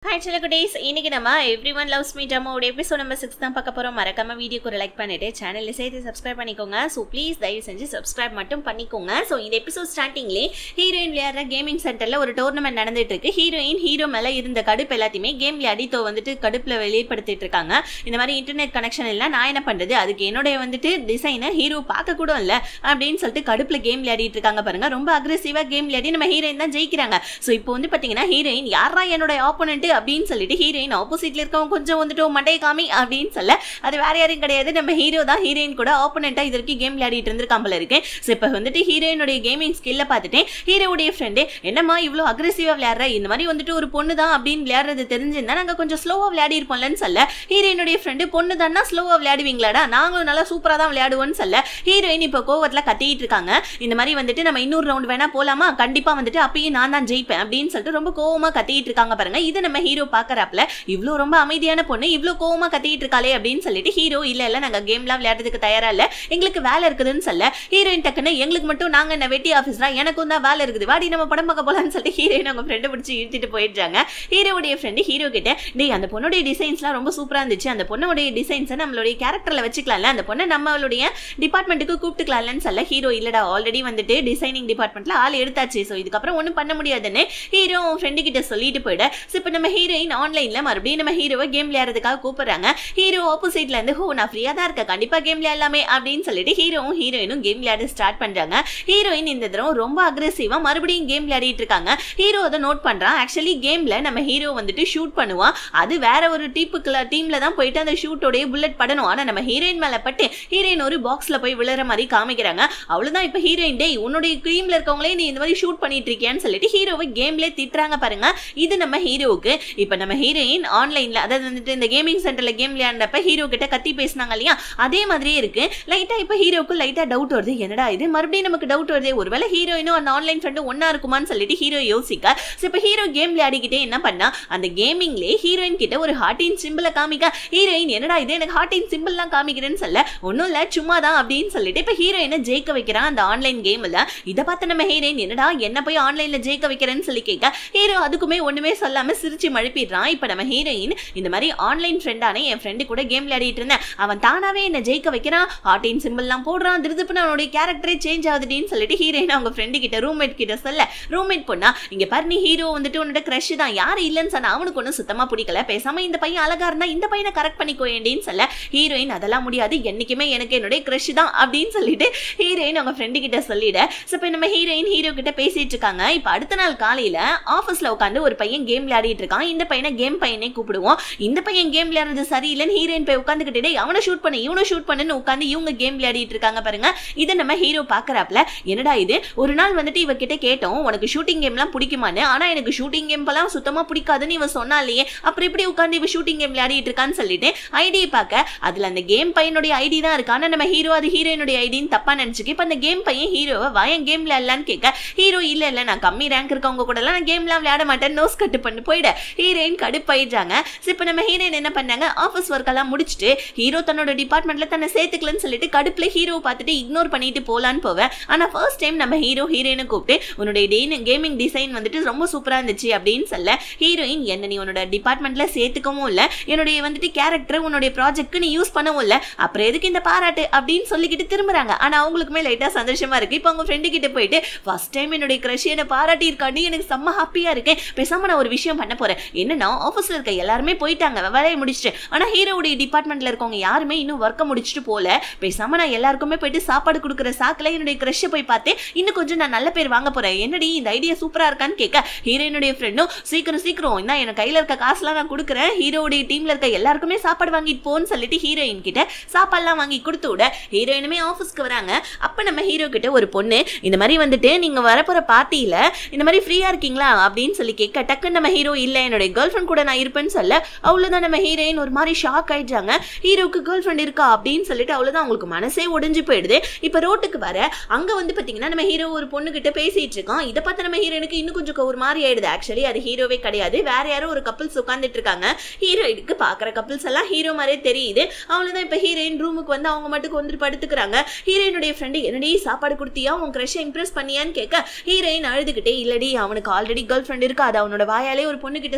hi சில குட்டீஸ் இன்னைக்கு நம்ம எவ்ரி ஒன் லவ்ஸ் மீ டம்மோட எபிசோட் நம்பர் சிக்ஸ் தான் பார்க்க போகிறோம் மறக்காம வீடியோக்கு ஒரு லைக் பண்ணிட்டு சேனலில் சேர்த்து சப்ஸ்கிரைப் பண்ணிக்கோங்க ஸோ ப்ளீஸ் தயவு செஞ்சு சப்ஸ்கிரைப் மட்டும் பண்ணிக்கோங்க ஸோ இந்த எபிசோட் ஸ்டார்டிங்லேயே ஹீரோயின் விளையாடுற கேமிங் சென்டரில் ஒரு டோர்னமெண்ட் நடந்துட்டு இருக்கு ஹீரோயின் ஹீரோ மேலே இருந்த கடுப்பு எல்லாத்தையுமே கேம் விளையாடி தோ வந்துட்டு கடுப்பில் வெளிப்படுத்திட்டு இருக்காங்க இந்த மாதிரி இன்டர்நெட் கனெக்ஷன் இல்லை நான் என்ன பண்ணுறது அதுக்கு என்னுடைய வந்துட்டு டிசைனை ஹீரோ பார்க்க கூட இல்லை அப்படின்னு சொல்லிட்டு கடுப்பில் கேம் விளையாடிட்டு இருக்காங்க பாருங்க ரொம்ப அக்ரெசிவாக கேம் விளையாடி நம்ம ஹீரோயின் தான் ஜெயிக்கிறாங்க ஸோ இப்போ வந்து பார்த்தீங்கன்னா ஹீரோயின் யாரா என்னோட ஆப்போனண்ட் அப்படின்னு சொல்லிட்டு ஹீரோயின் ஆப்போசிட்ல இருக்கவங்க கொஞ்சம் வந்துட்டு மண்டை காமி அப்படின்னு சொல்ல அது வேற யாரும் கிடையாது நம்ம ஹீரோ தான் ஹீரோயின் கூட ஆப்போனண்டா இது வரைக்கும் கேம் விளையாடிட்டு இருந்திருக்கான் போல இருக்கு ஸோ இப்போ வந்துட்டு ஹீரோயினுடைய கேமிங் ஸ்கில்ல பார்த்துட்டேன் ஹீரோவுடைய ஃப்ரெண்டு என்னம்மா இவ்வளோ அக்ரெசிவா விளையாடுற இந்த மாதிரி வந்துட்டு ஒரு பொண்ணு தான் அப்படின்னு விளையாடுறது தெரிஞ்சிருந்தா நாங்கள் கொஞ்சம் ஸ்லோவா விளையாடி இருப்போம்லன்னு சொல்ல ஹீரோயினுடைய ஃப்ரெண்டு பொண்ணு தானா ஸ்லோவா விளையாடுவீங்களாடா நாங்களும் நல்லா சூப்பரா தான் விளையாடுவோம்னு சொல்ல ஹீரோயின் இப்போ கோவத்தில் கத்திட்டு இருக்காங்க இந்த மாதிரி வந்துட்டு நம்ம இன்னொரு ரவுண்ட் வேணா போலாமா கண்டிப்பா வந்துட்டு அப்பயும் நான் தான் ஜெயிப்பேன் அப்படின்னு சொல்லிட்டு ரொம்ப கோவமா கத்திட்டு இருக்காங்க பாருங்க இது நம்ம ஹீரோ பாக்குறாப்ல இவ்வளோ ரொம்ப அமைதியான பொண்ணு இவ்வளோ கோவமா கத்திட்டு இருக்காளே அப்படின்னு சொல்லிட்டு ஹீரோ இல்ல இல்ல நாங்க கேம்லாம் விளையாடுறதுக்கு தயாரா இல்ல எங்களுக்கு வேலை இருக்குதுன்னு சொல்ல ஹீரோயின் டக்குன்னு எங்களுக்கு மட்டும் நாங்க என்ன வெட்டி ஆஃபீஸ்ரா எனக்கும் தான் வேலை இருக்குது வாடி நம்ம படம் பார்க்க போலாம்னு சொல்லிட்டு ஹீரோயின் அவங்க ஃப்ரெண்டு பிடிச்சி இழுத்துட்டு போயிடுறாங்க ஹீரோவுடைய ஃப்ரெண்டு ஹீரோ கிட்ட டேய் அந்த பொண்ணுடைய டிசைன்ஸ்லாம் ரொம்ப சூப்பரா இருந்துச்சு அந்த பொண்ணுடைய டிசைன்ஸை நம்மளுடைய கேரக்டர்ல வச்சுக்கலாம்ல அந்த பொண்ணை நம்மளுடைய டிபார்ட்மெண்ட்டுக்கு கூப்பிட்டுக்கலாம்லன்னு சொல்ல ஹீரோ இல்லடா ஆல்ரெடி வந்துட்டு டிசைனிங் டிபார்ட்மெண்ட்ல ஆள் எடுத்தாச்சு ஸோ இதுக்கப்புறம் ஒன்றும் பண்ண முடியாதுன்னு ஹீரோ ஃப்ரெண்டு கிட்ட சொல்லிட்டு போயிட ஸோ இப்போ நம்ம ஹீரோயின் ஆன்லைன்ல மறுபடியும் நம்ம ஹீரோவை கேம் விளையாடுறதுக்காக கூப்பிடுறாங்க ஹீரோ ஆப்போசிட்ல இருந்து ஹோ நான் ஃப்ரீயா தான் இருக்கேன் கண்டிப்பா கேம் விளையாடலாமே அப்படின்னு சொல்லிட்டு ஹீரோவும் ஹீரோயினும் கேம் விளையாட ஸ்டார்ட் பண்றாங்க ஹீரோயின் இந்த தடவை ரொம்ப அக்ரெசிவா மறுபடியும் கேம் விளையாடிட்டு இருக்காங்க ஹீரோ அதை நோட் பண்றான் ஆக்சுவலி கேம்ல நம்ம ஹீரோ வந்துட்டு ஷூட் பண்ணுவான் அது வேற ஒரு டீப்புக்குள்ள டீம்ல தான் போயிட்டு அந்த ஷூட்டோடைய புல்லட் படணும் ஆனா நம்ம ஹீரோயின் மேல பட்டு ஹீரோயின் ஒரு பாக்ஸ்ல போய் விழுற மாதிரி காமிக்கிறாங்க அவ்வளவுதான் இப்ப ஹீரோயின் டேய் உன்னுடைய டீம்ல இருக்கவங்களே நீ இந்த மாதிரி ஷூட் பண்ணிட்டு இருக்கியான்னு சொல்லிட்டு ஹீரோவை கேம்ல திட்டுறாங்க பாருங்க இது நம்ம ஹீரோவுக்கு இப்ப நம்ம ஹீரோயின் ஆன்லைன்ல அதாவது வந்துட்டு இந்த கேமிங் சென்டர்ல கேம் விளையாண்டப்ப ஹீரோ கிட்ட கத்தி பேசினாங்க இல்லையா அதே மாதிரியே இருக்கு லைட்டா இப்ப ஹீரோக்கு லைட்டா டவுட் வருது என்னடா இது மறுபடியும் நமக்கு டவுட் வருது ஒருவேளை ஹீரோயினும் அந்த ஆன்லைன் ஃப்ரெண்டும் ஒன்னா இருக்குமான்னு சொல்லிட்டு ஹீரோ யோசிக்க ஸோ இப்போ ஹீரோ கேம் விளையாடிக்கிட்டே என்ன பண்ணா அந்த கேமிங்லேயே ஹீரோயின் கிட்ட ஒரு ஹார்ட்டின் சிம்பிளை காமிக்க ஹீரோயின் என்னடா இது எனக்கு ஹார்ட்டின் சிம்பிள்லாம் காமிக்கிறேன்னு சொல்ல ஒன்றும் இல்லை சும்மா தான் அப்படின்னு சொல்லிட்டு இப்போ ஹீரோயினை ஜெயிக்க வைக்கிறான் அந்த ஆன்லைன் கேமில் இதை பார்த்து நம்ம ஹீரோயின் என்னடா என்ன போய் ஆன்லைனில் ஜெயிக்க வைக்கிறேன்னு சொல்லி கேட்க ஹீரோ அதுக்குமே ஒன்றுமே சொல்லாமல் சிரிச்சு மழுப்பிடுறான் இப்போ நம்ம ஹீரோயின் இந்த மாதிரி ஆன்லைன் ஃப்ரெண்டான என் ஃப்ரெண்டு கூட கேம் விளையாடிட்டு இருந்தேன் அவன் தானாவே என்ன ஜெயிக்க வைக்கிறான் ஹார்ட்டின் சிம்பிள்லாம் போடுறான் திருதுப்புன்னு அவனுடைய கேரக்டரே சேஞ்ச் ஆகுதுன்னு சொல்லிட்டு ஹீரோயின் அவங்க ஃப்ரெண்டு கிட்ட ரூம்மேட் கிட்ட சொல்ல ரூம்மேட் பொண்ணா இங்க பாரு நீ ஹீரோ வந்துட்டு உன்னோட க்ரஷ் தான் யாரு இல்லைன்னு சொன்னா அவனுக்கு ஒன்றும் சுத்தமா பிடிக்கல பேசாம இந்த பையன் அழகா இருந்தா இந்த பையனை கரெக்ட் பண்ணிக்கோ ஏண்டின்னு சொல்ல ஹீரோயின் அதெல்லாம் முடியாது என்னைக்குமே எனக்கு என்னுடைய க்ரஷ் தான் அப்படின்னு சொல்லிட்டு ஹீரோயின் அவங்க ஃப்ரெண்டு கிட்ட சொல்லிட ஸோ இப்போ நம்ம ஹீரோயின் ஹீரோ கிட்ட பேசிட்டு இருக்காங்க இப்போ அடுத்த நாள் காலையில ஆஃபீஸ்ல உட்காந்து ஒரு பையன் கேம் விளையாடிட்டு இருக்கான் இந்த பையனை கேம் பையனே கூப்பிடுவோம் இந்த பையன் கேம் விளையாடுறது சரியில்லைன்னு ஹீரோயின் போய் உட்காந்துக்கிட்டே அவனை ஷூட் பண்ணு இவனை ஷூட் பண்ணுன்னு உட்காந்து இவங்க கேம் விளையாடிட்டு இருக்காங்க பாருங்க இதை நம்ம ஹீரோ பாக்குறாப்ல என்னடா இது ஒரு நாள் வந்துட்டு இவகிட்ட கேட்டோம் உனக்கு ஷூட்டிங் கேம்லாம் பிடிக்குமான்னு ஆனா எனக்கு ஷூட்டிங் கேம் எல்லாம் சுத்தமா பிடிக்காதுன்னு இவன் சொன்னாலேயே அப்புறம் எப்படி உட்காந்து இவ ஷூட்டிங் கேம் விளையாடிட்டு இருக்கான்னு சொல்லிட்டு ஐடி பார்க்க அதுல அந்த கேம் பையனுடைய ஐடி தான் இருக்கு ஆனா நம்ம ஹீரோ அது ஹீரோயினுடைய ஐடின்னு தப்பா நினைச்சுக்க இப்ப அந்த கேம் பையன் ஹீரோவை வாயன் கேம் விளையாடலான்னு கேட்க ஹீரோ இல்ல இல்ல நான் கம்மி ரேங்க் இருக்கவங்க கூட எல்லாம் நான் கேம்லாம் விளையாட மாட்டேன் நோஸ் கட்டு பண்ணி போயிட ஹீரோயின் கடுப்பாயிடுறாங்க இப்போ நம்ம ஹீரோயின் என்ன பண்ணாங்க ஆஃபீஸ் ஒர்க் எல்லாம் முடிச்சுட்டு ஹீரோ தன்னோட டிபார்ட்மெண்ட்ல தன்னை சேர்த்துக்கலன்னு சொல்லிட்டு கடுப்புல ஹீரோவை பார்த்துட்டு இக்னோர் பண்ணிட்டு போலான்னு போவேன் ஆனா ஃபர்ஸ்ட் டைம் நம்ம ஹீரோ ஹீரோயினை கூப்பிட்டு உன்னுடைய கேமிங் டிசைன் வந்துட்டு ரொம்ப சூப்பரா இருந்துச்சு அப்படின்னு சொல்ல ஹீரோயின் என்ன நீ உன்னோட டிபார்ட்மெண்ட்ல சேர்த்துக்கவும் இல்ல என்னுடைய வந்துட்டு கேரக்டர் உன்னுடைய ப்ராஜெக்ட்க்கு நீ யூஸ் பண்ணவும் இல்ல அப்புறம் எதுக்கு இந்த பாராட்டு அப்படின்னு சொல்லிக்கிட்டு திரும்புறாங்க ஆனா அவங்களுக்குமே லைட்டா சந்தோஷமா இருக்கு இப்போ அவங்க ஃப்ரெண்டு கிட்ட போயிட்டு ஃபர்ஸ்ட் டைம் என்னுடைய க்ரஷ் என்ன பாராட்டி இருக்காண்டி எனக்கு செம்ம ஹாப்பியா இருக்கேன் பேசாம நான் ஒரு விஷயம் பண்ண போறேன் என்னன்னா ஆஃபீஸ்ல இருக்க எல்லாருமே போயிட்டாங்க வேலையை முடிச்சுட்டு ஆனா ஹீரோவுடைய டிபார்ட்மெண்ட்ல இருக்கவங்க யாருமே இன்னும் ஒர்க்கை முடிச்சுட்டு போல பேசாம நான் எல்லாருக்குமே போயிட்டு சாப்பாடு கொடுக்குற சாக்கில் என்னுடைய க்ரஷை போய் பார்த்து இன்னும் கொஞ்சம் நான் நல்ல பேர் வாங்க போறேன் என்னடி இந்த ஐடியா சூப்பரா இருக்கான்னு கேட்க ஹீரோயினுடைய ஃப்ரெண்டும் சீக்கிரம் சீக்கிரம் என்ன என் கையில இருக்க காசுலாம் நான் கொடுக்குறேன் ஹீரோவுடைய டீம்ல இருக்க எல்லாருக்குமே சாப்பாடு வாங்கிட்டு போன்னு சொல்லிட்டு ஹீரோயின் கிட்ட சாப்பாடுலாம் வாங்கி கொடுத்து விட ஹீரோயினுமே ஆஃபீஸ்க்கு வராங்க அப்ப நம்ம ஹீரோ கிட்ட ஒரு பொண்ணு இந்த மாதிரி வந்துட்டு நீங்க வரப்போற பார்ட்டியில இந்த மாதிரி ஃப்ரீயா இருக்கீங்களா அப்படின்னு சொல்லி கேட்க டக்குன்னு நம்ம ஹீரோ இல்ல என்னுடைய கேர்ள் ஃப்ரெண்ட் கூட நான் இருப்பேன்னு சொல்ல அவ்வளவுதான் நம்ம ஹீரோயின் ஒரு மாதிரி ஷாக் ஆயிடுறாங்க ஹீரோக்கு கேர்ள் ஃப்ரெண்ட் இருக்கா அப்படின்னு சொல்லிட்டு அவ்வளவுதான் அவங்களுக்கு மனசே ஒடிஞ்சு போயிடுது இப்ப ரோட்டுக்கு வர அங்க வந்து பாத்தீங்கன்னா நம்ம ஹீரோ ஒரு பொண்ணு கிட்ட பேசிட்டு இருக்கோம் இதை பார்த்து நம்ம ஹீரோனுக்கு இன்னும் கொஞ்சம் ஒரு மாதிரி ஆயிடுது ஆக்சுவலி அது ஹீரோவே கிடையாது வேற யாரோ ஒரு கப்பிள்ஸ் உட்காந்துட்டு இருக்காங்க ஹீரோயினுக்கு பாக்குற கப்பிள்ஸ் எல்லாம் ஹீரோ மாதிரியே தெரியுது அவ்வளவுதான் இப்ப ஹீரோயின் ரூமுக்கு வந்து அவங்க மட்டுக்கு வந்துட்டு படுத்துக்கிறாங்க ஹீரோயினுடைய ஃப்ரெண்டு என்னடி சாப்பாடு கொடுத்தியா உன் க்ரஷை இம்ப்ரெஸ் பண்ணியான்னு கேட்க ஹீரோயின் அழுதுகிட்டே இல்லடி அவனுக்கு ஆல்ரெடி கேர்ள் ஃப்ரெண்ட் இருக்கு அது அவனோட வாயாலே ஒரு பொண்ணு கிட்ட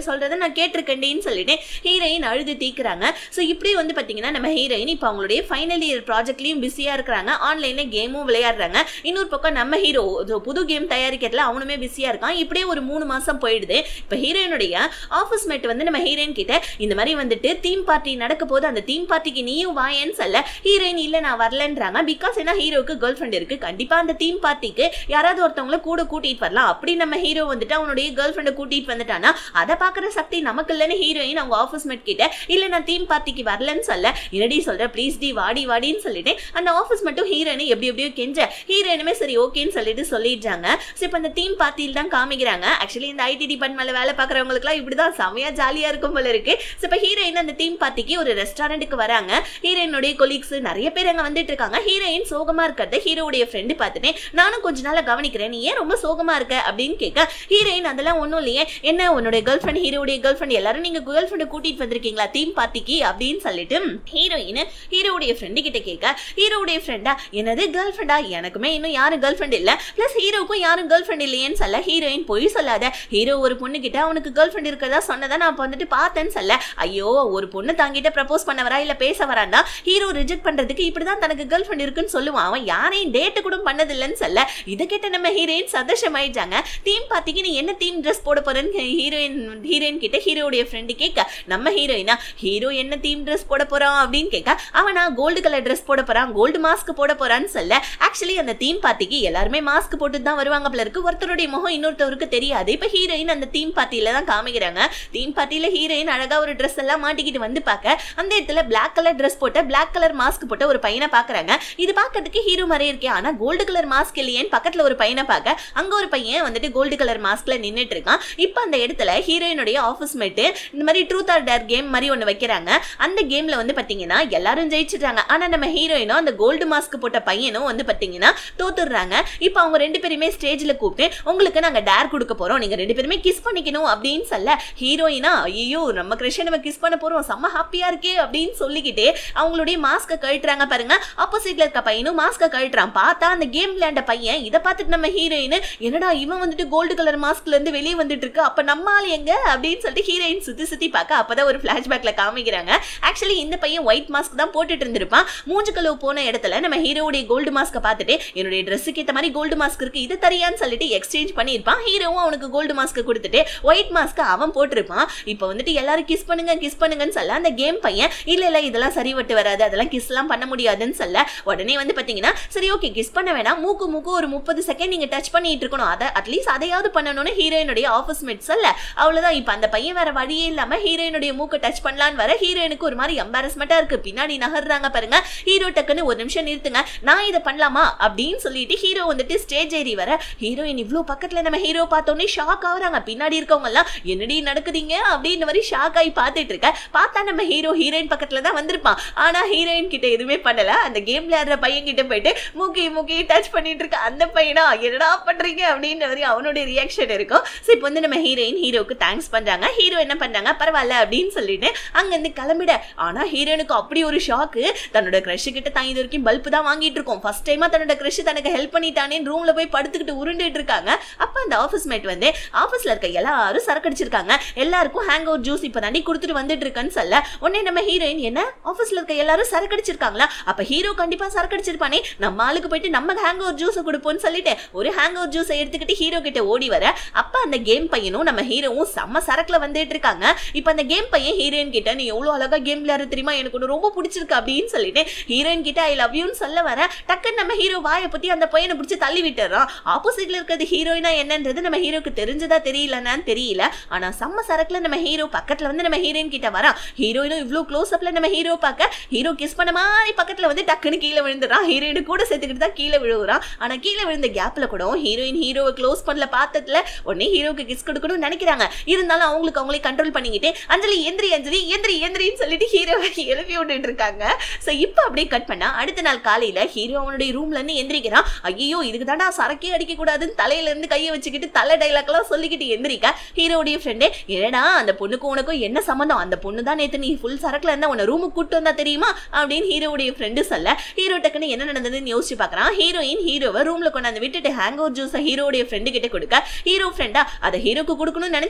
சொல்றதை நான் கேட்டிருக்கேன்டின்னு சொல்லிட்டு ஹீரோயின் அழுது தீக்குறாங்க ஸோ இப்படி வந்து பார்த்தீங்கன்னா நம்ம ஹீரோயின் இப்போ அவங்களுடைய ஃபைனல் இயர் ப்ராஜெக்ட்லையும் பிஸியாக இருக்கிறாங்க ஆன்லைனில் கேமும் விளையாடுறாங்க இன்னொரு பக்கம் நம்ம ஹீரோ புது கேம் தயாரிக்கிறதுல அவனுமே பிஸியாக இருக்கான் இப்படியே ஒரு மூணு மாதம் போயிடுது இப்போ ஹீரோயினுடைய ஆஃபீஸ் மேட் வந்து நம்ம ஹீரோயின் கிட்ட இந்த மாதிரி வந்துட்டு தீம் பார்ட்டி நடக்க போது அந்த தீம் பார்ட்டிக்கு நீயும் வாயேன்னு சொல்ல ஹீரோயின் இல்லை நான் வரலன்றாங்க பிகாஸ் ஏன்னா ஹீரோக்கு கேர்ள் ஃப்ரெண்ட் இருக்கு கண்டிப்பாக அந்த தீம் பார்ட்டிக்கு யாராவது ஒருத்தவங்கள கூட கூட்டிட்டு வரலாம் அப்படி நம்ம ஹீரோ வந்துட்டு அவனுடைய கேர்ள் ஃப்ரெண்டை கூட்டிட்டு வந்துட்டானா அதை பார்க்குற சக்தி நமக்கு இல்லைன்னு ஹீரோயின் அவங்க ஆஃபீஸ் மேட் கிட்ட இல்லை நான் தீம் பார்ட்டிக்கு வரலன்னு சொல்ல என்னடி சொல்ற ப்ளீஸ் டி வாடி வாடின்னு சொல்லிட்டு அந்த ஆஃபீஸ் மட்டும் ஹீரோயினை எப்படி எப்படியோ கெஞ்ச ஹீரோயினுமே சரி ஓகேன்னு சொல்லிட்டு சொல்லிடுறாங்க ஸோ இப்போ அந்த தீம் பார்ட்டியில் தான் காமிக்கிறாங்க ஆக்சுவலி இந்த ஐடி டிபார்ட்மெண்ட்ல வேலை பார்க்குறவங்களுக்குலாம் இப்படி தான் செமையா ஜாலியாக இருக்கும் போல இருக்கு ஸோ இப்போ ஹீரோயின் அந்த தீம் பார்ட்டிக்கு ஒரு ரெஸ்டாரண்ட்டுக்கு வராங்க ஹீரோயினுடைய கொலீக்ஸ் நிறைய பேர் அங்கே வந்துட்டு இருக்காங்க ஹீரோயின் சோகமா இருக்கிறத ஹீரோடைய ஃப்ரெண்டு பார்த்துட்டு நானும் கொஞ்ச நாளா கவனிக்கிறேன் நீ ஏன் ரொம்ப சோகமா இருக்க அப்படின்னு கேட்க ஹீரோயின் அதெல்லாம் ஒன்றும் இல்லையே என்ன உன்னுடைய கேர்ள் ஃப்ரெண்ட் ஹீரோடைய கேர்ள் ஃப்ரெண்ட் எல்லாரும் நீங்க கேர்ள் ஃப்ரெண்டை கூட்டிட்டு வந்திருக்கீங்களா தீம் பார்ட்டிக்கு அப்படின்னு சொல்லிட்டு ஹீரோயின் ஹீரோடைய ஃப்ரெண்டு கிட்ட கேட்க ஹீரோடைய ஃப்ரெண்டா என்னது கேர்ள் ஃப்ரெண்டா எனக்குமே இன்னும் யாரும் கேர்ள் ஃப்ரெண்ட் இல்ல பிளஸ் ஹீரோக்கும் யாரும் கேர்ள் ஃப்ரெண்ட் இல்லையேன்னு சொல்ல ஹீரோயின் பொய் சொல்லாத ஹீரோ ஒரு பொண்ணு கிட்ட அவனுக்கு கேர்ள் ஃப்ரெண்ட் இருக்கிறதா சொன்னதா நான் அப்ப வந்துட்டு பார்த்தேன்னு சொல்ல ஐயோ ஒரு பொண்ணு தாங்கிட்ட ப்ரப்போஸ் பண்ண வரா இல்ல பேச வரான்னா ஹீரோ ரிஜெக்ட் பண்றதுக்கு இப்படிதான் தனக்கு கேர்ள் ஃப்ரெண்ட் இருக்குன்னு சொல்லுவான் அவன் யாரையும் டேட்டு கூட பண்ணதில்லைன்னு சொல்ல இதை கேட்ட நம்ம ஹீரோயின் சந்தோஷமாயிட்டாங்க தீம் பார்த்திக்கு நீ என்ன தீம் ட்ரெஸ் போட போறேன்னு ஹீரோயின் ஹீரோயின் கிட்ட ஹீரோடைய ஃப்ரெண்டு கேட்க நம்ம ஹீரோயினா ஹீரோ என்ன தீம் ட்ரெஸ் போட போறான் அப்படின்னு கேட்க அவனா கோல்டு கலர் ட்ரெஸ் போட போறான் கோல்டு மாஸ்க் போட போறான்னு சொல்ல ஆக்சுவலி அந்த தீம் பார்ட்டிக்கு எல்லாருமே மாஸ்க் போட்டு தான் வருவாங்க போல இருக்கு ஒருத்தருடைய முகம் இன்னொருத்தவருக்கு தெரியாது இப்ப ஹீரோயின் அந்த தீம் பார்ட்டியில தான் காமிக்கிறாங்க தீம் பார்ட்டியில ஹீரோயின் அழகா ஒரு ட்ரெஸ் எல்லாம் மாட்டிக்கிட்டு வந்து பார்க்க அந்த இடத்துல பிளாக் கலர் ட்ரெஸ் போட்ட பிளாக் கலர் மாஸ்க் போட்ட ஒரு பையனை பாக்குறாங்க இது பார்க்கறதுக்கு ஹீரோ மாதிரி இருக்கே ஆனா கோல்டு கலர் மாஸ்க் இல்லையேன்னு பக்கத்துல ஒரு பையனை பார்க்க அங்க ஒரு பையன் வந்துட்டு கோல்டு கலர் மாஸ்க்ல நின்னுட்டு இருக்கான் இப்போ அந்த இடத்துல ஹீரோயினுடைய ஆஃபீஸ் மேட்டு இந்த மாதிரி ட்ரூத் ஆர் டேர் கேம் மாதிரி ஒன்று வைக்கிறாங்க அந்த கேம்ல வந்து பாத்தீங்கன்னா எல்லாரும் ஜெயிச்சிடுறாங்க ஆனா நம்ம ஹீரோயினும் அந்த கோல்டு மாஸ்க் போட்ட பையனும் வந்து பாத்தீங்கன்னா தோத்துடுறாங்க இப்போ அவங்க ரெண்டு பேருமே ஸ்டேஜ்ல கூப்பிட்டு உங்களுக்கு நாங்க டேர் கொடுக்க போறோம் நீங்க ரெண்டு பேருமே கிஸ் பண்ணிக்கணும் அப்படின்னு சொல்ல ஹீரோயினா ஐயோ நம்ம கிருஷ்ணன் நம்ம கிஸ் பண்ண போறோம் செம்ம ஹாப்பியா இருக்கே அப்படின்னு சொல்லிக்கிட்டே அவங்களுடைய மாஸ்க கழட்டுறாங்க பாருங்க ஆப்போசிட்ல இருக்க பையனும் மாஸ்க கழட்டுறான் பார்த்தா அந்த கேம் விளையாண்ட பையன் இதை பார்த்துட்டு நம்ம ஹீரோயின் என்னடா இவன் வந்துட்டு கோல்டு கலர் மாஸ்க்ல இருந்து வெளியே வந்துட்டு இருக்கு அப்ப நம்ம ஆள் எங்க அப்படின்னு சொல்லிட்டு ஹீரோயின் சுத்தி சுத்தி பார்க்க அப்பதான் ஒரு பிளாஷ்பேக்ல காமிக்கிறாங்க ஆக்சுவலி இந்த பையன் ஒயிட் மாஸ்க் தான் போட்டுட்டு இருந்திருப்பான் மூஞ்சு கழுவு போன இடத்துல நம்ம ஹீரோவுடைய கோல்டு மாஸ்க பார்த்துட்டு என்னுடைய ட்ரெஸ்ஸுக்கு ஏற்ற மாதிரி கோல்டு மாஸ்க் இருக்கு இது தரியான்னு சொல்லிட்டு எக்ஸ்சேஞ்ச் பண்ணியிருப்பான் ஹீரோவும் அவனுக்கு கோல்டு மாஸ்க் கொடுத்துட்டு ஒயிட் மாஸ்க் அவன் போட்டிருப்பான் இப்போ வந்துட்டு எல்லாரும் கிஸ் பண்ணுங்க கிஸ் பண்ணுங்கன்னு சொல்ல அந்த கேம் பையன் இல்ல இல்ல இதெல்லாம் சரிவட்டு வராது அதெல்லாம் கிஸ் எல்லாம் பண்ண முடியாதுன்னு சொல்ல உடனே வந்து பாத்தீங்கன்னா சரி ஓகே கிஸ் பண்ண வேணாம் மூக்கு மூக்கு ஒரு முப்பது செகண்ட் நீங்க டச் பண்ணிட்டு இருக்கணும் அதை அட்லீஸ்ட் அதையாவது பண்ணணும்னு ஹீரோயினுடைய ஆஃபீஸ் மேட் சொல்ல அவ்வளவுதான் இப்போ அந்த பையன் வேற வழியே இல்லாம ஹீரோயினுடைய மூக்கை டச் பண்ணலான்னு வர ஹீரோயினுக்கு ஒரு மாதிரி எம்பாரஸ்மெண்டா இருக்கு பின்னாடி நகர்றாங்க பாருங்க ஹீரோ டக்குன்னு ஒரு நிமிஷம் நிறுத்துங்க நான் இதை பண்ணலாமா அப்படின்னு சொல்லிட்டு ஹீரோ வந்துட்டு ஸ்டேஜ் ஏறி வர ஹீரோயின் இவ்வளோ பக்கத்துல நம்ம ஹீரோ பார்த்தோன்னே ஷாக் ஆகுறாங்க பின்னாடி இருக்கவங்க எல்லாம் என்னடி நடக்குதுங்க அப்படின்னு மாதிரி ஷாக் ஆகி பார்த்துட்டு இருக்க பார்த்தா நம்ம ஹீரோ ஹீரோயின் பக்கத்துல தான் வந்திருப்பான் ஆனா ஹீரோயின் கிட்ட எதுவுமே பண்ணல அந்த கேம் விளையாடுற பையன் கிட்ட போயிட்டு மூக்கி மூக்கி டச் பண்ணிட்டு இருக்க அந்த பையனா என்னடா பண்றீங்க அப்படின்னு மாதிரி அவனுடைய ரியாக்ஷன் இருக்கும் ஸோ இப்போ வந்து நம்ம ஹீரோயின் ஹீரோக்கு தேங்க்ஸ் பண்றாங்க ஹீரோ என்ன பண்றாங்க பரவாயில்ல அப்படின்னு சொல்லிட்டு அங்கிருந்து கிளம்பிட ஆனா ஹீரோனுக்கு அப்படி ஒரு ஷாக்கு தன்னோட க்ரஷ் கிட்ட தான் இது வரைக்கும் பல்ப் தான் வாங்கிட்டு இருக்கோம் ஃபர்ஸ்ட் டைமா தன்னோட க்ரஷ் தனக்கு ஹெல்ப் பண்ணிட்டானே ரூம்ல போய் படுத்துக்கிட்டு உருண்டுட்டு இருக்காங்க அப்ப அந்த ஆஃபீஸ் மேட் வந்து ஆஃபீஸ்ல இருக்க எல்லாரும் சரக்கு அடிச்சிருக்காங்க எல்லாருக்கும் ஹேங் அவுட் ஜூஸ் இப்போ தாண்டி கொடுத்துட்டு வந்துட்டு இருக்கேன்னு சொல்ல உடனே நம்ம ஹீரோயின் என்ன ஆஃபீஸ்ல இருக்க எல்லாரும் சரக்கு அடிச்சிருக்காங்களா அப்ப ஹீரோ கண்டிப்பா சரக்கு அடிச்சிருப்பானே நம்ம ஆளுக்கு போயிட்டு நம்ம ஹேங் அவுட் ஜூஸை கொடுப்போம்னு சொல்லிட்டு ஒரு ஹேங் அவுட் ஜூஸை எடுத்துக்கிட்டு ஹீரோ கிட்ட ஓடி வர அப்ப அந்த கேம் பையனும் நம்ம ஹீரோவும் செம்ம சரக்குல வந்துட்டு இருக்காங்க இப்ப அந்த கேம் பையன் ஹீரோயின் கிட்ட நீ எவ்வளவு அழகா கேம் விளையாட தெரியுமா எனக்கு ஒன்று ரொம்ப பிடிச்சிருக்கு அப்படின்னு சொல்லிட்டு ஹீரோயின் கிட்ட ஐ லவ் யூன்னு சொல்ல வர டக்குன்னு நம்ம ஹீரோ வாயை பத்தி அந்த பையனை பிடிச்சி தள்ளி விட்டுறான் ஆப்போசிட்ல இருக்கிறது ஹீரோயினா என்னன்றது நம்ம ஹீரோக்கு தெரிஞ்சதா தெரியலன்னு தெரியல ஆனா செம்ம சரக்குல நம்ம ஹீரோ பக்கத்துல வந்து நம்ம ஹீரோயின் கிட்ட வரான் ஹீரோயினும் இவ்வளவு க்ளோஸ் அப்ல நம்ம ஹீரோ பார்க்க ஹீரோ கிஸ் பண்ண மாதிரி பக்கத்துல வந்து டக்குன்னு கீழே விழுந்துறான் ஹீரோயின் கூட சேர்த்துக்கிட்டு தான் கீழே விழுகுறான் ஆனா கீழே விழுந்த கேப்ல கூட ஹீரோயின் ஹீரோவை க்ளோஸ் பண்ணல பார்த்ததுல உடனே ஹீரோக்கு கிஸ் கொடுக்கணும்னு நினைக்கிறாங்க இருந்தாலும் அவங்களுக்கு அவங்களே கண்ட்ரோல் பண்ணிக்கிட்டு அஞ்சலி எந்திரி அஞ்சலி எந்திரி எந்திரின்னு சொல்லிட்டு ஹீரோவை எழுப்பி விட்டுட்டு இருக்காங்க ஸோ இப்போ அப்படியே கட் பண்ணா அடுத்த நாள் காலையில ஹீரோ அவனுடைய ரூம்ல இருந்து எந்திரிக்கிறான் ஐயோ இதுக்கு தாண்டா சரக்கே அடிக்க கூடாதுன்னு தலையில இருந்து கையை வச்சுக்கிட்டு தலை டைலாக் எல்லாம் சொல்லிக்கிட்டு எந்திரிக்க ஹீரோடைய ஃப்ரெண்டே என்னடா அந்த பொண்ணுக்கும் உனக்கும் என்ன சம்மந்தம் அந்த பொண்ணு தான் நேத்து நீ ஃபுல் சரக்குல இருந்தா உன்னை ரூமுக்கு கூட்டு வந்தா தெரியுமா அப்படின்னு ஹீரோடைய ஃப்ரெண்டு சொல்ல ஹீரோ டக்குன்னு என்ன நடந்ததுன்னு யோசிச்சு பார்க்கறான் ஹீரோயின் ஹீரோவை ரூம்ல கொண்டாந்து விட்டுட்டு ஹேங் அவுட் ஜூஸை ஹீரோடைய ஃப்ரெண்டு கிட்ட கொடுக்க ஹீரோ ஃப்ரெண்டா அதை ஹீரோக்கு கொடுக்கணும்னு நினைச்சிருப்பான்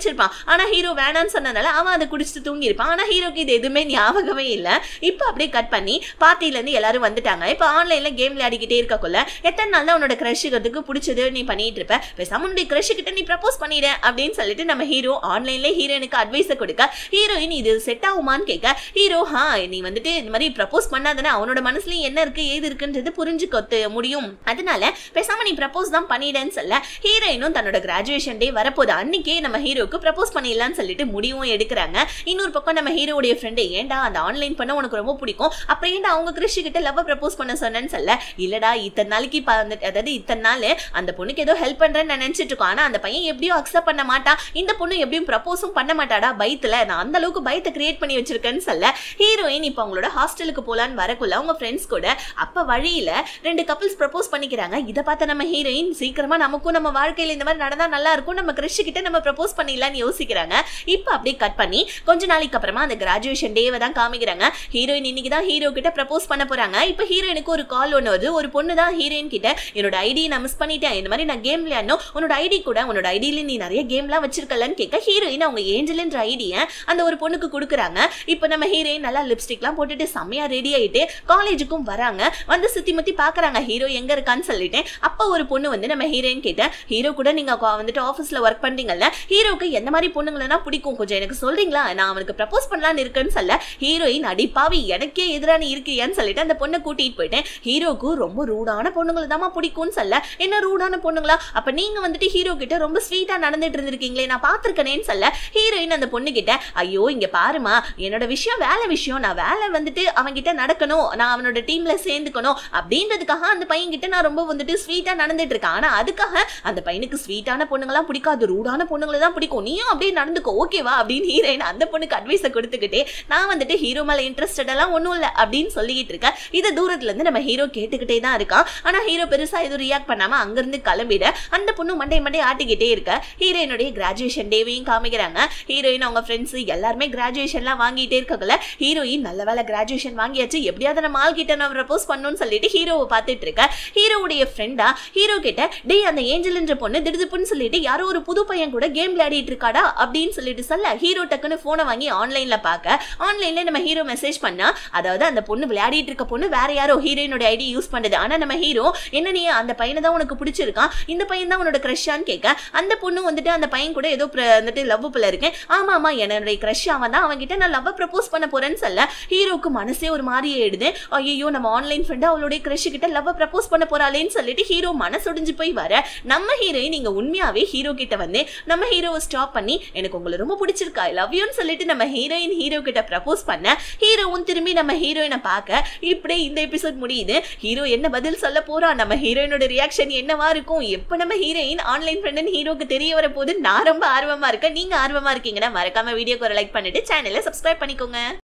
ஆனா ஹீரோ வேணான்னு சொன்னனால அவன் அதை குடிச்சிட்டு தூங்கி இருப்பான் ஆனா ஹீரோக்கு இது எதுவுமே ஞாபகமே இல்ல இப்போ அப்படியே கட் பண்ணி பார்ட்டில இருந்து எல்லாரும் வந்துட்டாங்க இப்போ ஆன்லைன்ல கேம் விளையாடிக்கிட்டே இருக்கக்குள்ள எத்தனை நாள் தான் உன்னோட கிரஷுக்கிறதுக்கு பிடிச்சது நீ பண்ணிட்டு இருப்ப பேசாம உன்னுடைய கிரஷ் கிட்ட நீ ப்ரப்போஸ் பண்ணிடு அப்படின்னு சொல்லிட்டு நம்ம ஹீரோ ஆன்லைன்ல ஹீரோனுக்கு அட்வைஸ் கொடுக்க ஹீரோயின் இது செட் ஆகுமான்னு கேட்க ஹீரோ ஹா நீ வந்துட்டு இந்த மாதிரி ப்ரப்போஸ் பண்ணாதானே அவனோட மனசுலயும் என்ன இருக்கு ஏது இருக்குன்றது புரிஞ்சுக்க முடியும் அதனால பேசாம நீ ப்ரப்போஸ் தான் பண்ணிடுன்னு சொல்ல ஹீரோயினும் தன்னோட கிராஜுவேஷன் டே வரப்போது அன்னைக்கே நம்ம ஹீரோக்கு ப்ரப்போஸ் பண்ணிடலாம்னு சொல்லிட்டு முடிவும் எடுக்கிறாங்க இன்னொரு பக்கம் நம்ம ஹீரோடைய ஃப்ரெண்டு ஏன்டா அந்த ஆன்லைன் பண்ண உனக்கு ரொம்ப பிடிக்கும் அப்புறம் ஏன்டா அவங்க கிறிஷ் கிட்ட லவ் ப்ரப்போஸ் பண்ண சொன்னேன்னு சொல்ல இல்லடா இத்தனை நாளைக்கு ப- அந்த- அதாவது இத்தனை நாள் அந்த பொண்ணுக்கு ஏதோ ஹெல்ப் பண்றேன்னு நான் நினைச்சிட்டு இருக்கோம் ஆனா அந்த பையன் எப்படியும் அக்செப்ட் பண்ண மாட்டான் இந்த பொண்ணு எப்படியும் ப்ரப்போஸும் பண்ண மாட்டாடா பயத்துல நான் அந்த அளவுக்கு பயத்தை கிரியேட் பண்ணி வச்சிருக்கேன்னு சொல்ல ஹீரோயின் இப்போ அவங்களோட ஹாஸ்டலுக்கு போலான்னு வரக்குள்ள அவங்க ஃப்ரெண்ட்ஸ் கூட அப்ப வழியில ரெண்டு கப்பிள்ஸ் ப்ரப்போஸ் பண்ணிக்கிறாங்க இதை பார்த்த நம்ம ஹீரோயின் சீக்கிரமா நமக்கும் நம்ம வாழ்க்கையில இந்த மாதிரி நடந்தா நல்லா இருக்கும் நம்ம கிறிஷ் கிட்ட நம்ம ப்ரப்போஸ் பண்ணிடலாம்னு யோசிக்கிறாங்க இப்போ அப்படியே கட் பண்ணி கொஞ்ச நாளைக்கு அப்புறமா அந்த கிராஜுவேஷன் டேவை தான் காமிக்கிறாங்க ஹீரோயின் இன்னைக்கு தான் ஹீரோ கிட்ட ப்ரப்போஸ் பண்ண போறாங்க இப்போ ஹீரோயினுக்கு ஒரு கால் ஒன்று வருது ஒரு பொண்ணு தான் ஹீரோயின் கிட்ட என்னோட ஐடி நான் மிஸ் பண்ணிட்டேன் இந்த மாதிரி நான் கேம் விளையாடணும் உன்னோட ஐடி கூட உன்னோட ஐடியில நீ நிறைய கேம்லாம் வச்சிருக்கலன்னு கேட்க ஹீரோயின் அவங்க ஏஞ்சல்ன்ற ஐடியை அந்த ஒரு பொண்ணுக்கு கொடுக்குறாங்க இப்போ நம்ம ஹீரோயின் நல்லா லிப்ஸ்டிக்லாம் போட்டுட்டு செம்மையா ரெடி ஆயிட்டு காலேஜுக்கும் வராங்க வந்து சுத்தி முத்தி பாக்குறாங்க ஹீரோ எங்க இருக்கான்னு சொல்லிட்டேன் அப்போ ஒரு பொண்ணு வந்து நம்ம ஹீரோயின் கிட்ட ஹீரோ கூட நீங்க கொ- வந்துட்டு ஆஃபீஸ்ல ஒர்க் பண்றீங்கல்ல ஹீரோக்கு எந்த மாதிரி பொண்ணுங்களா பிடிக்கும் கொஞ்சம் எனக்கு சொல்றீங்களா நான் அவனுக்கு ப்ரப்போஸ் பண்ணலான்னு இருக்கேன்னு சொல்ல ஹீரோயின் அடிப்பாவி எனக்கே எதிராக நீ இருக்கியான்னு சொல்லிட்டு அந்த பொண்ணை கூட்டிட்டு போயிட்டேன் ஹீரோக்கு ரொம்ப ரூடான பொண்ணுங்களை தாமா பிடிக்கும்னு சொல்ல என்ன ரூடான பொண்ணுங்களா அப்ப நீங்க வந்துட்டு ஹீரோ கிட்ட ரொம்ப ஸ்வீட்டா நடந்துட்டு இருந்திருக்கீங்களே நான் பாத்திருக்கேனேன்னு சொல்ல ஹீரோயின் அந்த பொண்ணு கிட்ட ஐயோ இங்க பாருமா என்னோட விஷயம் வேலை விஷயம் நான் வேலை வந்துட்டு அவன்கிட்ட நடக்கணும் நான் அவனோட டீம்ல சேர்ந்துக்கணும் அப்படின்றதுக்காக அந்த பையன் கிட்ட நான் ரொம்ப வந்துட்டு ஸ்வீட்டா நடந்துட்டு இருக்கேன் ஆனா அதுக்காக அந்த பையனுக்கு ஸ்வீட்டான பொண்ணுங்களாம் பிடிக்காது ரூடான பொண்ணுங்களை தான் பிடிக்கும் நீயும் அப்படியே நடந்துக்கோ ஓகேவா அப்படின்னு ஹீரோயின் அந்த பொண்ணுக்கு அட்வைஸை கொடுத்துக்கிட்டே நான் வந்துட்டு ஹீரோ மேல இன்ட்ரெஸ்டட் எல்லாம் ஒன்றும் இல்லை அப்படின்னு சொல்லிக்கிட்டு இருக்கேன் இதை தூரத்துல இருந்து நம்ம ஹீரோ கேட்டுக்கிட்டே தான் இருக்கான் ஆனா ஹீரோ பெருசா எதுவும் ரியாக்ட் பண்ணாம அங்கிருந்து கிளம்பிட அந்த பொண்ணு மண்டை மண்டை ஆட்டிக்கிட்டே இருக்க ஹீரோயினுடைய கிராஜுவேஷன் டேவையும் காமிக்கிறாங்க ஹீரோயின் அவங்க ஃப்ரெண்ட்ஸ் எல்லாருமே கிராஜுவேஷன்லாம் வாங்கிட்டே இருக்கக்குள்ள ஹீரோயின் நல்ல வேலை கிராஜுவேஷன் வாங்கியாச்சு எப்படியாவது நம்ம ஆள் கிட்ட நான் ப்ரப்போஸ் பண்ணணும்னு சொல்லிட்டு ஹீரோவை பார்த்துட்டு இருக்க ஹீரோவுடைய ஃப்ரெண்டா ஹீரோ கிட்ட டேய் அந்த ஏஞ்சல்ன்ற பொண்ணு திடுதுப்புன்னு சொல்லிட்டு யாரோ ஒரு புது பையன் கூட கேம் விளையாடிட்டு இருக்காடா அப்படின்னு சொல்லிட்டு சொல்ல ஹீரோ டக்குன்னு போனை வாங்கி ஆன்லைன்ல பார்க்க ஆன்லைன்ல நம்ம ஹீரோ மெசேஜ் பண்ணா அதாவது அந்த பொண்ணு விளையாடிட்டு இருக்க பொண்ணு வேற யாரோ ஹீரோயினோட ஐடி யூஸ் பண்ணுது ஆனா நம்ம ஹீரோ என்ன நீ அந்த பையனை தான் உனக்கு பிடிச்சிருக்கான் இந்த பையன் தான் உன்னோட க்ரஷ்ஷான்னு கேட்க அந்த பொண்ணு வந்துட்டு அந்த பையன் கூட ஏதோ பிர- வந்துட்டு லவ் புள்ள இருக்கேன் ஆமா ஆமா என்னுடைய க்ரஷ் அவன் தான் அவன்கிட்ட நான் லவ் ப்ரப்போஸ் பண்ண போறேன்னு சொல்ல ஹீரோக்கு மனசே ஒரு மாதிரி ஆயிடுது ஐயோ நம்ம ஆன்லைன் ஃப்ரெண்டு அவளுடைய க்ரஷ் கிட்ட லவ் ப்ரப்போஸ் பண்ண போறாளேன்னு சொல்லிட்டு ஹீரோ மனசொடிஞ்சு போய் வர நம்ம ஹீரோயின் நீங்க உண்மையாவே ஹீரோ கிட்ட வந்து நம்ம ஹீரோவை ஸ்டாப் பண்ணி எனக்கு உங்களை ரொம்ப பிடிச்சிருக்கா லவ் யூன்னு சொல்லிட்டு நம்ம ஹீரோயின் ஹீரோ கிட்ட ப்ரப்போஸ் பண்ண ஹீரோவும் திரும்பி நம்ம ஹீரோயினை பார்க்க இப்படியே இந்த எபிசோட் முடியுது ஹீரோ என்ன பதில் சொல்ல போறா நம்ம ஹீரோயினோட ரியாக்ஷன் என்னவா இருக்கும் எப்ப நம்ம ஹீரோயின் ஆன்லைன் ஃப்ரெண்டுன்னு ஹீரோக்கு தெரிய வர போது நான் ரொம்ப ஆர்வமா இருக்கேன் நீங்க ஆர்வமா இருக்கீங்கன்னா மறக்காம வீடியோக்கு ஒரு லைக் பண்ணிட்டு சேனலை சப்ஸ்கிரைப் பண்ணிக்கோங்க